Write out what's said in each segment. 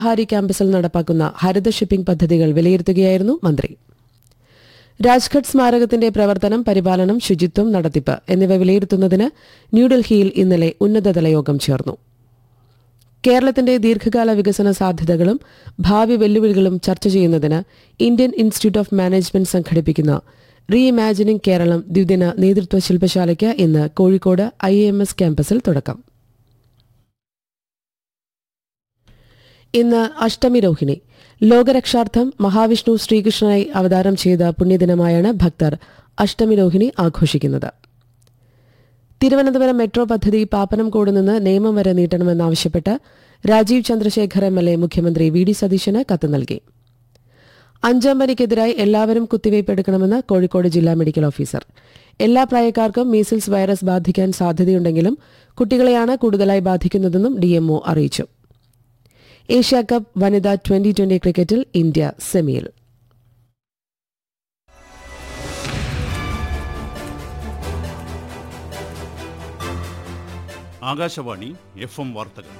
Harry ക്യാമ്പസിൽ നടപ്പാക്കുന്ന ഹരിത shipping പദ്ധതികൾ വിലയിരുത്തുകയായിരുന്നു മന്ത്രി രാജ്ഘട്ട് സ്മാരകത്തിന്റെ പ്രവർത്തനം പരിപാലനം ശുചിത്വം നടത്തിപ്പ് എന്നിവ വിലയിരുത്തുന്നതിന് ന്യൂഡൽഹിയിൽ ഇന്നലെ ഉന്നതതല യോഗം ചേർന്നു കേരളത്തിന്റെ ദീർഘകാല വികസന സാധ്യതകളും ഭാവി വെല്ലുവിളികളും ചർച്ച ചെയ്യുന്നതിന് ഇന്ത്യൻ ഇൻസ്റ്റിറ്റ്യൂട്ട് ഓഫ് മാനേജ്മെന്റ് സംഘടിപ്പിക്കുന്ന റീ ഇമാജിനിംഗ് കേരളം ദ്വിദിന നേതൃത്വ ശില്പശാലയ്ക്ക് ഇന്ന് കോഴിക്കോട് ഐ എം എസ് ക്യാമ്പസിൽ തുടക്കം ഇന്ന് അഷ്ടമി രോഹിണി ലോകരക്ഷാർത്ഥം മഹാവിഷ്ണു ശ്രീകൃഷ്ണനായി അവതാരം ചെയ്ത പുണ്യദിനമായാണ് ഭക്തർ അഷ്ടമി രോഹിണി ആഘോഷിക്കുന്നത് തിരുവനന്തപുരം മെട്രോ പദ്ധതി പാപ്പനംകോട് നിന്ന് നേമം വരെ നീട്ടണമെന്നാവശ്യപ്പെട്ട് Rajeev Chandrasekhar M L A മുഖ്യമന്ത്രി വി ഡി സതീശന് കത്ത് നൽകി അഞ്ചാം പനിക്കെതിരായി എല്ലാവരും കുത്തിവയ്പ് എടുക്കണമെന്ന് കോഴിക്കോട് ജില്ലാ മെഡിക്കൽ ഓഫീസർ എല്ലാ പ്രായക്കാർക്കും മീസിൽസ് വൈറസ് ബാധിക്കാൻ സാധ്യതയുണ്ടെങ്കിലും കുട്ടികളെയാണ് കൂടുതലായി ബാധിക്കുന്നതെന്നും ഡിഎംഒ അറിയിച്ചു ഏഷ്യ കപ്പ് വനിതാ ട്വന്റി ട്വന്റി ക്രിക്കറ്റിൽ ഇന്ത്യ സെമിയിൽ ആകാശവാണി എഫ് എം വാർത്തകൾ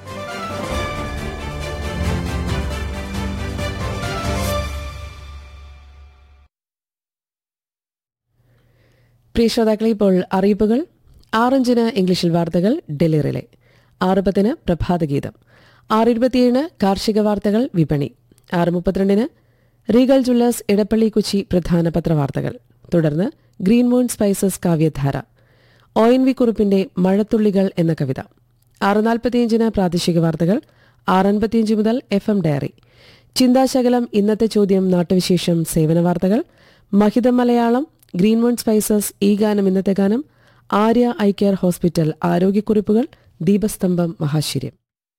പ്രിയ ശ്രോതാക്കളെ ഇപ്പോൾ അറിയിപ്പുകൾ ആറഞ്ചിന് ഇംഗ്ലീഷിൽ വാർത്തകൾ ഡൽഹിയിലെ ആറ് പത്തിന് പ്രഭാതഗീതം ആറ് ഇരുപത്തിയേഴിന് കാർഷിക വാർത്തകൾ വിപണി ആറ് മുപ്പത്തിരണ്ടിന് റീഗൽ ജ്വല്ലേഴ്സ് ഇടപ്പള്ളി കൊച്ചി പ്രധാന പത്രവാർത്തകൾ തുടർന്ന് ഗ്രീൻ മൂൺ സ്പൈസസ് കാവ്യധാര ഒ എൻ വി കുറുപ്പിന്റെ മഴത്തുള്ളികൾ എന്ന കവിത ആറ് നാൽപ്പത്തിയഞ്ചിന് പ്രാദേശിക വാർത്തകൾ ആറ് അൻപത്തിയഞ്ച് മുതൽ എഫ് എം ഡയറി ചിന്താശകലം ഇന്നത്തെ ചോദ്യം നാട്ടുവിശേഷം സേവന വാർത്തകൾ മഹിതം മലയാളം ഗ്രീൻ മൂൺ സ്പൈസസ് ഈ ഗാനം ഇന്നത്തെ ഗാനം ആര്യ ഐ കെയർ ഹോസ്പിറ്റൽ ആരോഗ്യക്കുറിപ്പുകൾ ദീപസ്തംഭം മഹാശിര്യം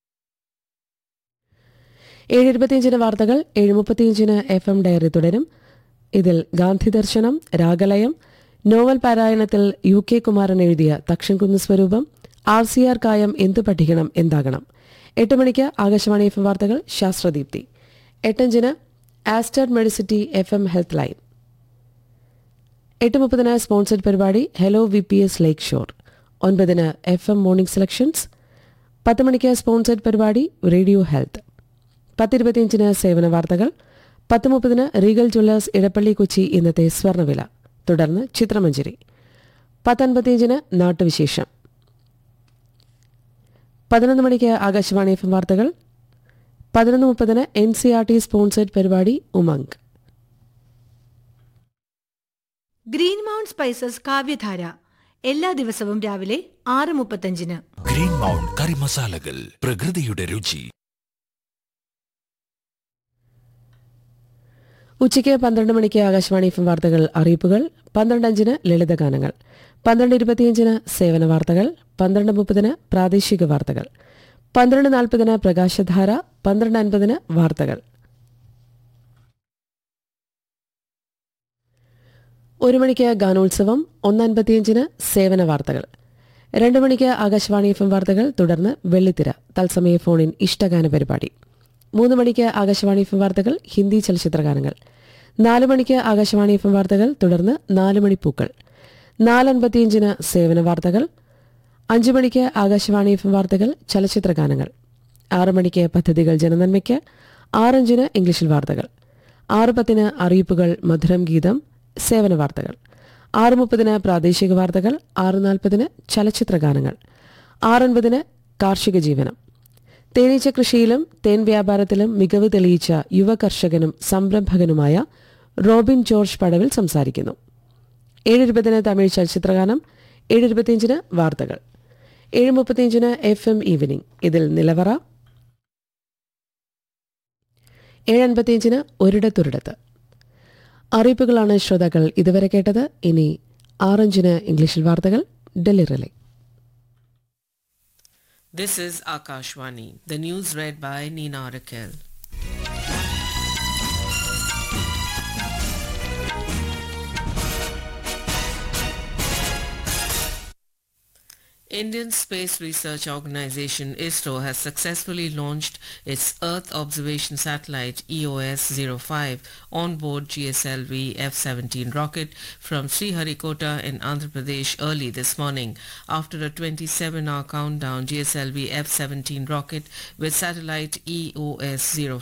ഏഴ് ഇരുപത്തിയഞ്ചിന് വാർത്തകൾ ഏഴ് മുപ്പത്തിയഞ്ചിന് എഫ് എം ഡയറി തുടരും ഇതിൽ ഗാന്ധി ദർശനം രാഗലയം നോവൽ പാരായണത്തിൽ യു കെ കുമാരൻ എഴുതിയ തക്ഷൻകുന്ന് സ്വരൂപം ആർ സി ആർ കായം എന്തു പഠിക്കണം എന്താകണം എട്ട് മണിക്ക് ആകാശവാണി എഫ് എം വാർത്തകൾ ശാസ്ത്രദീപ്തി എട്ടഞ്ചിന് Aster Medicity F M health line എട്ട് മുപ്പതിന് സ്പോൺസർഡ് പരിപാടി hello V P S lake shore ഒൻപതിന് എഫ് എം മോർണിംഗ് സെലക്ഷൻസ് പത്ത് മണിക്ക് സ്പോൺസർഡ് പരിപാടി റേഡിയോ ഹെൽത്ത് പത്തിരുപത്തിയഞ്ചിന് സേവന വാർത്തകൾ പത്ത് മുപ്പതിന് റീഗൽ ജ്വല്ലേഴ്സ് ഇടപ്പള്ളി കൊച്ചി ഇന്നത്തെ സ്വർണ്ണവില തുടർന്ന് ചിത്രമഞ്ജരി പത്തൻപത്തിയഞ്ചിന് നാട്ടുവിശേഷം പതിനൊന്ന് മണിക്ക് ആകാശവാണി എഫ് എം വാർത്തകൾ പതിനൊന്ന് മുപ്പതിന് N C R T sponsored പരിപാടി ഉമംഗ് ഗ്രീൻ മൗണ്ട് സ്പൈസസ് കാവ്യധാര എല്ലാ ദിവസവും രാവിലെ ആറ് മുപ്പത്തഞ്ചിന് ഗ്രീൻ മൗണ്ട് കറി മസാലകൾ പ്രകൃതിയുടെ രുചി ഉച്ചയ്ക്ക് പന്ത്രണ്ട് മണിക്ക് ആകാശവാണി എഫ് എം വാർത്തകൾ അറിയിപ്പുകൾ പന്ത്രണ്ട് അഞ്ചിന് ലളിതഗാനങ്ങൾ പന്ത്രണ്ട് ഇരുപത്തിയഞ്ചിന് സേവന വാർത്തകൾ പന്ത്രണ്ട് മുപ്പതിന് പ്രാദേശിക വാർത്തകൾ പന്ത്രണ്ട് നാൽപ്പതിന് പ്രകാശധാര പന്ത്രണ്ട് അൻപതിന് വാർത്തകൾ ഒരു മണിക്ക് ഗാനോത്സവം ഒന്ന് അൻപത്തിയഞ്ചിന് സേവന വാർത്തകൾ രണ്ട് മണിക്ക് ആകാശവാണി എഫ് എം വാർത്തകൾ തുടർന്ന് വെള്ളിത്തിര തത്സമയ ഫോണിൻ ഇഷ്ടഗാന പരിപാടി മൂന്ന് മണിക്ക് ആകാശവാണി എഫ് എം വാർത്തകൾ ഹിന്ദി ചലച്ചിത്രഗാനങ്ങൾ നാല് മണിക്ക് ആകാശവാണി എഫ് എം വാർത്തകൾ തുടർന്ന് നാല് മണി പൂക്കൾ നാലൻപത്തിയഞ്ചിന് സേവന വാർത്തകൾ അഞ്ചു മണിക്ക് ആകാശവാണി എഫ് എം വാർത്തകൾ ചലച്ചിത്രഗാനങ്ങൾ ആറ് മണിക്ക് പദ്ധതികൾ ജനനന്മയ്ക്ക് ആറഞ്ചിന് ഇംഗ്ലീഷിൽ വാർത്തകൾ ആറ് പത്തിന് അറിയിപ്പുകൾ മധുരം ഗീതം സേവന വാർത്തകൾ ആറ് മുപ്പതിന് പ്രാദേശിക വാർത്തകൾ ആറ് നാൽപ്പതിന് ചലച്ചിത്രഗാനങ്ങൾ ആറൻപതിന് കാർഷിക ജീവനം തേനീച്ച കൃഷിയിലും തേൻ വ്യാപാരത്തിലും മികവ് തെളിയിച്ച യുവ കർഷകനും സംരംഭകനുമായ റോബിൻ ജോർജ് പടവിൽ സംസാരിക്കുന്നു ഏഴിരുപതിന് തമിഴ് ചലച്ചിത്രഗാനം ഏഴിരുപത്തിയഞ്ചിന് വാർത്തകൾ ഏഴ് മുപ്പത്തിയഞ്ചിന് എഫ് എം ഈവനിംഗ് ഇതിൽ നിലവറ ഏഴൻപത്തിയഞ്ചിന് ഒരിടത്തൊരിടത്ത് അറിയിപ്പുകളാണ് ശ്രോതാക്കൾ ഇതുവരെ കേട്ടത് ഇനി ആറഞ്ചിന് ഇംഗ്ലീഷിൽ വാർത്തകൾ Delhi relay This is Akashwani. The news read by Nina Rakel. Indian Space Research Organization ISRO has successfully launched its Earth Observation Satellite EOS-05 on board GSLV F-17 rocket from Sriharikota in Andhra Pradesh early this morning. After a 27-hour countdown, GSLV F-17 rocket with satellite EOS-05